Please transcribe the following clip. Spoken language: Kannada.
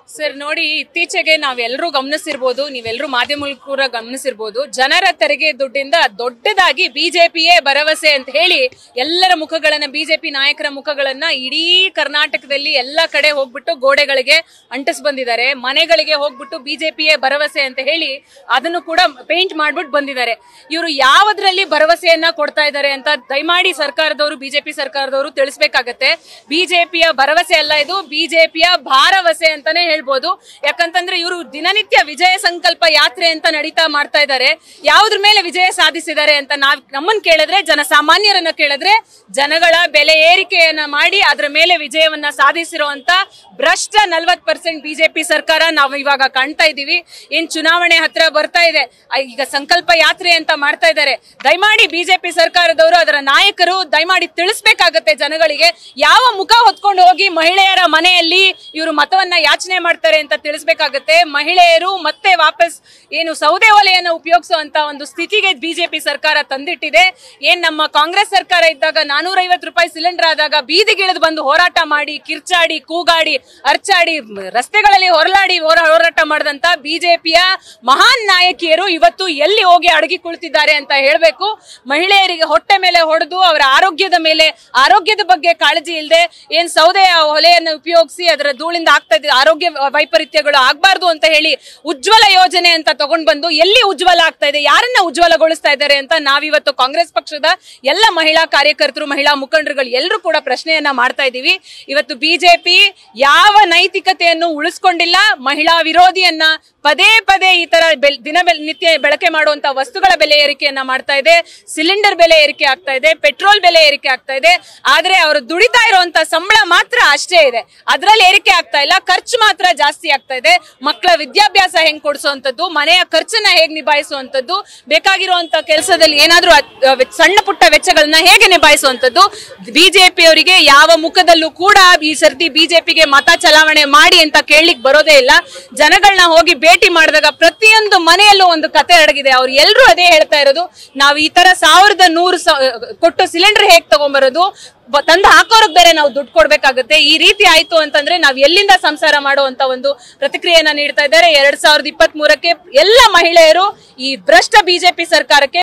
ಸರ್ ನೋಡಿ ಇತ್ತೀಚೆಗೆ ನಾವೆಲ್ಲರೂ ಗಮನಿಸಿರ್ಬೋದು ನೀವೆಲ್ಲರೂ ಮಾಧ್ಯಮ ಕೂಡ ಗಮನಿಸಿರ್ಬೋದು ಜನರ ತೆರಿಗೆ ದುಡ್ಡಿಂದ ದೊಡ್ಡದಾಗಿ ಬಿಜೆಪಿಯೇ ಭರವಸೆ ಅಂತ ಹೇಳಿ ಎಲ್ಲರ ಮುಖಗಳನ್ನ ಬಿಜೆಪಿ ನಾಯಕರ ಮುಖಗಳನ್ನ ಇಡೀ ಕರ್ನಾಟಕದಲ್ಲಿ ಎಲ್ಲ ಕಡೆ ಹೋಗ್ಬಿಟ್ಟು ಗೋಡೆಗಳಿಗೆ ಅಂಟಿಸ್ ಬಂದಿದ್ದಾರೆ ಮನೆಗಳಿಗೆ ಹೋಗ್ಬಿಟ್ಟು ಬಿಜೆಪಿಯೇ ಭರವಸೆ ಅಂತ ಹೇಳಿ ಅದನ್ನು ಕೂಡ ಪೇಂಟ್ ಮಾಡ್ಬಿಟ್ಟು ಬಂದಿದ್ದಾರೆ ಇವರು ಯಾವದ್ರಲ್ಲಿ ಭರವಸೆಯನ್ನ ಕೊಡ್ತಾ ಇದ್ದಾರೆ ಅಂತ ದಯಮಾಡಿ ಸರ್ಕಾರದವರು ಬಿಜೆಪಿ ಸರ್ಕಾರದವರು ತಿಳಿಸ್ಬೇಕಾಗತ್ತೆ ಬಿಜೆಪಿಯ ಭರವಸೆ ಅಲ್ಲ ಇದು ಬಿಜೆಪಿಯ ಭಾರವಸೆ ಅಂತಾನೆ ಹೇಳ್ಬೋದು ಯಾಕಂತಂದ್ರೆ ಇವರು ದಿನನಿತ್ಯ ವಿಜಯ ಸಂಕಲ್ಪ ಯಾತ್ರೆ ಅಂತ ನಡೀತಾ ಮಾಡ್ತಾ ಇದ್ದಾರೆ ಯಾವ್ದ್ರ ಮೇಲೆ ವಿಜಯ ಸಾಧಿಸಿದ್ದಾರೆ ಅಂತ ನಾವ್ ನಮ್ಮನ್ ಕೇಳಿದ್ರೆ ಜನಸಾಮಾನ್ಯರನ್ನ ಕೇಳಿದ್ರೆ ಜನಗಳ ಬೆಲೆ ಏರಿಕೆಯನ್ನ ಮಾಡಿ ಅದ್ರ ಮೇಲೆ ವಿಜಯವನ್ನ ಸಾಧಿಸಿರುವಂತ ಭ್ರಷ್ಟ ನಲ್ವತ್ ಪರ್ಸೆಂಟ್ ಬಿಜೆಪಿ ಸರ್ಕಾರ ನಾವು ಇವಾಗ ಕಾಣ್ತಾ ಇದೀವಿ ಏನ್ ಚುನಾವಣೆ ಹತ್ರ ಬರ್ತಾ ಇದೆ ಆ, ಈಗ ಸಂಕಲ್ಪ ಯಾತ್ರೆ ಅಂತ ಮಾಡ್ತಾ ಇದ್ದಾರೆ ದಯಮಾಡಿ ಬಿಜೆಪಿ ಸರ್ಕಾರದವರು ಅದರ ನಾಯಕರು ದಯಮಾಡಿ ತಿಳಿಸ್ಬೇಕಾಗತ್ತೆ ಜನಗಳಿಗೆ ಯಾವ ಮುಖ ಹೊತ್ಕೊಂಡು ಹೋಗಿ ಮಹಿಳೆಯರ ಮನೆಯಲ್ಲಿ ಇವರು ಮತವನ್ನ ಯಾಚನೆ ಮಾಡ್ತಾರೆ ಅಂತ ತಿಳಿಸ್ಬೇಕಾಗತ್ತೆ ಮಹಿಳೆಯರು ಮತ್ತೆ ವಾಪಸ್ ಏನು ಸೌದೆ ಒಲೆಯನ್ನು ಉಪಯೋಗಿಸುವಂತ ಒಂದು ಸ್ಥಿತಿಗೆ ಬಿಜೆಪಿ ಸರ್ಕಾರ ತಂದಿಟ್ಟಿದೆ ಏನ್ ನಮ್ಮ ಕಾಂಗ್ರೆಸ್ ಸರ್ಕಾರ ಇದ್ದಾಗ ನಾನೂರೈವತ್ತು ರೂಪಾಯಿ ಸಿಲಿಂಡರ್ ಆದಾಗ ಬೀದಿಗಿಳಿದು ಬಂದು ಹೋರಾಟ ಮಾಡಿ ಕಿರ್ಚಾಡಿ ಕೂಗಾಡಿ ಅರ್ಚಾಡಿ ಮ್, ರಸ್ತೆಗಳಲ್ಲಿ ಹೊರಲಾಡಿ ಹೋರ- ಹೋರಾಟ ಮಾಡಿದಂತ ಬಿಜೆಪಿಯ ಮಹಾನ್ ನಾಯಕಿಯರು ಇವತ್ತು ಎಲ್ಲಿ ಹೋಗಿ ಅಡಗಿ ಕುಳಿತಿದ್ದಾರೆ ಅಂತ ಹೇಳ್ಬೇಕು ಮಹಿಳೆಯರಿಗೆ ಹೊಟ್ಟೆ ಮೇಲೆ ಹೊಡೆದು ಅವರ ಆರೋಗ್ಯದ ಮೇಲೆ ಆರೋಗ್ಯದ ಬಗ್ಗೆ ಕಾಳಜಿ ಇಲ್ಲದೆ ಏನ್ ಸೌದೆ ಹೊಲೆಯನ್ನು ಉಪಯೋಗಿಸಿ ಅದರ ಧೂಳಿಂದ ಆಗ್ತಾ ಇದೆ ಆರೋಗ್ಯ ವೈಪರೀತ್ಯಗಳು ಆಗ್ಬಾರ್ದು ಅಂತ ಹೇಳಿ ಉಜ್ವಲ ಯೋಜನೆ ಅಂತ ತಗೊಂಡ್ ಬಂದು ಎಲ್ಲಿ ಉಜ್ವಲ ಆಗ್ತಾ ಇದೆ ಯಾರನ್ನ ಉಜ್ವಲಗೊಳಿಸ್ತಾ ಇದ್ದಾರೆ ಅಂತ ನಾವಿವತ್ತು ಕಾಂಗ್ರೆಸ್ ಪಕ್ಷದ ಎಲ್ಲ ಮಹಿಳಾ ಕಾರ್ಯಕರ್ತರು ಮಹಿಳಾ ಮುಖಂಡರುಗಳು ಎಲ್ಲರೂ ಕೂಡ ಪ್ರಶ್ನೆಯನ್ನ ಮಾಡ್ತಾ ಇದೀವಿ ಇವತ್ತು ಬಿಜೆಪಿ ಯಾವ ನೈತಿಕತೆಯನ್ನು ಉಳಿಸ್ಕೊಂಡಿಲ್ಲ ಮಹಿಳಾ ವಿರೋಧಿಯನ್ನ ಪದೇ ಪದೇ ಈ ತರ ಬೆಲ್- ದಿನ ಬೆಲ್- ನಿತ್ಯ ಬಳಕೆ ಮಾಡುವಂತ ವಸ್ತುಗಳ ಬೆಲೆ ಏರಿಕೆಯನ್ನ ಮಾಡ್ತಾ ಇದೆ ಸಿಲಿಂಡರ್ ಬೆಲೆ ಏರಿಕೆ ಆಗ್ತಾ ಇದೆ ಪೆಟ್ರೋಲ್ ಬೆಲೆ ಏರಿಕೆ ಆಗ್ತಾ ಇದೆ ಆದ್ರೆ ಅವರು ದುಡಿತಾ ಇರುವಂತ ಸಂಬಳ ಮಾತ್ರ ಅಷ್ಟೇ ಇದೆ ಅದ್ರಲ್ಲಿ ಏರಿಕೆ ಆಗ್ತಾ ಇಲ್ಲ ಖರ್ಚು ಮಾತ್ರ ಜಾಸ್ತಿ ಆಗ್ತಾ ಇದೆ ಮಕ್ಕಳ ವಿದ್ಯಾಭ್ಯಾಸ ಹೆಂಗ್ ಕೊಡಿಸುವಂತದ್ದು ಮನೆಯ ಖರ್ಚನ್ನ ಹೇಗ್ ನಿಭಾಯಿಸುವಂತದ್ದು ಬೇಕಾಗಿರುವಂತ ಕೆಲಸದಲ್ಲಿ ಏನಾದ್ರೂ ಅತ್- ಅಹ್ ಸಣ್ಣ ಪುಟ್ಟ ವೆಚ್ಚಗಳನ್ನ ಹೇಗೆ ನಿಭಾಯಿಸುವಂತದ್ದು ಬಿಜೆಪಿ ಅವರಿಗೆ ಯಾವ ಮುಖದಲ್ಲೂ ಕೂಡ ಈ ಸರ್ತಿ ಬಿಜೆಪಿಗೆ ಮತ ಚಲಾವಣೆ ಮಾಡಿ ಅಂತ ಕೇಳಲಿಕ್ಕೆ ಬರೋದೇ ಇಲ್ಲ ಜನಗಳನ್ನ ಹೋಗಿ ಭೇಟಿ ಮಾಡಿದಾಗ ಪ್ರತಿಯೊಂದು ಮನೆಯಲ್ಲೂ ಒಂದು ಕತೆ ಅಡಗಿದೆ ಅವ್ರು ಎಲ್ಲರೂ ಅದೇ ಹೇಳ್ತಾ ಇರೋದು ನಾವು ಈ ತರ ಸಾವಿರದ ನೂರು ಸ- ಕೊಟ್ಟು ಸಿಲಿಂಡರ್ ಹೇಗ್ ತಗೊಂಬರೋದು ಬ- ತಂದು ಹಾಕೋರ್ಗ್ ಬೇರೆ ನಾವು ದುಡ್ಡು ಕೊಡ್ಬೇಕಾಗುತ್ತೆ ಈ ರೀತಿ ಆಯ್ತು ಅಂತಂದ್ರೆ ನಾವ್ ಎಲ್ಲಿಂದ ಸಂಸಾರ ಮಾಡುವಂತ ಒಂದು ಪ್ರತಿಕ್ರಿಯೆಯನ್ನ ನೀಡ್ತಾ ಇದ್ದಾರೆ ಎರಡ್ ಸಾವಿರದ ಇಪ್ಪತ್ತ್ ಮೂರಕ್ಕೆ ಎಲ್ಲ ಮಹಿಳೆಯರು ಈ ಭ್ರಷ್ಟ ಬಿಜೆಪಿ ಸರ್ಕಾರಕ್ಕೆ